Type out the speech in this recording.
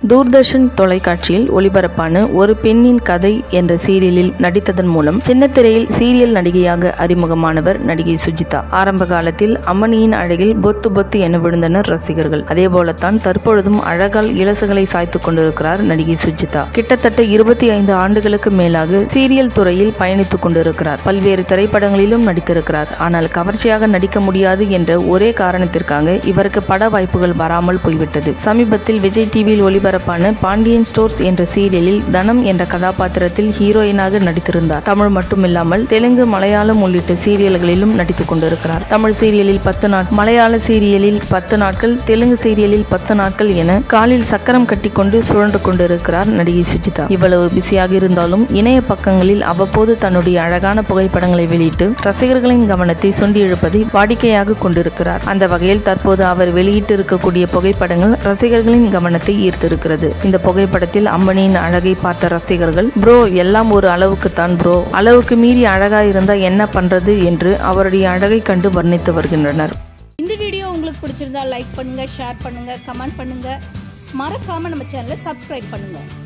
தூர்தர்ஷன் தொலைக்காட்சியில் ஒளிபரப்பான ஒரு பெண்ணின் கதை என்ற சீரியலில் நடித்ததன் மூலம் சின்னத்திரையில் சீரியல் நடிகையாக அறிமுகமானவர் நடிகை சுஜிதா ஆரம்ப காலத்தில் அம்மணியின் அழகில் பொத்து பொத்து என விழுந்தனர் ரசிகர்கள் அதேபோலத்தான் தற்பொழுதும் அழகால் இலசுகளை சாய்த்து கொண்டிருக்கிறார் நடிகை சுஜிதா கிட்டத்தட்ட இருபத்தி ஐந்து ஆண்டுகளுக்கு மேலாக சீரியல் துறையில் பயணித்துக் கொண்டிருக்கிறார் பல்வேறு திரைப்படங்களிலும் நடித்திருக்கிறார் ஆனால் கவர்ச்சியாக நடிக்க முடியாது என்ற ஒரே காரணத்திற்காக இவருக்கு பட வாய்ப்புகள் வராமல் போய்விட்டது சமீபத்தில் விஜய் டிவியில் ஒளிபரப்பான பாண்டியன் ஸ்டோர்ஸ் என்ற சீரியலில் தனம் என்ற கதாபாத்திரத்தில் ஹீரோயினாக நடித்திருந்தார் தமிழ் மட்டுமில்லாமல் தெலுங்கு மலையாளம் உள்ளிட்ட சீரியல்களிலும் நடித்துக் கொண்டிருக்கிறார் தமிழ் சீரியலில் பத்து நாட் மலையாள சீரியலில் பத்து நாட்கள் தெலுங்கு சீரியலில் பத்து நாட்கள் என காலில் சக்கரம் கட்டிக்கொண்டு சுழன்று கொண்டிருக்கிறார் நடிகை சுஜிதா இவ்வளவு பிஸியாக இருந்தாலும் இணைய பக்கங்களில் அவ்வப்போது தன்னுடைய அழகான புகைப்படங்களை வெளியிட்டு ரசிகர்களின் கவனத்தை சுண்டி இழுப்பதை வாடிக்கையாக கொண்டிருக்கிறார் அந்த வகையில் தற்போது அவர் வெளியிட்டு இருக்கக்கூடிய புகைப்படங்கள் ரசிகர்களின் கவனத்தை ஈர்த்திருக்கிறது இந்த புகைப்படத்தில் அம்மணியின் அழகை பார்த்த ரசிகர்கள் ப்ரோ எல்லாம் ஒரு அளவுக்கு தான் ப்ரோ அளவுக்கு மீறி அழகா இருந்தா என்ன பண்றது என்று அவருடைய அழகை கண்டு வர்ணித்து வருகின்றனர் இந்த வீடியோ உங்களுக்கு பிடிச்சிருந்தா லைக் பண்ணுங்க ஷேர் பண்ணுங்க கமெண்ட் பண்ணுங்க மறக்காம நம்ம சேனலை சப்ஸ்கிரைப் பண்ணுங்க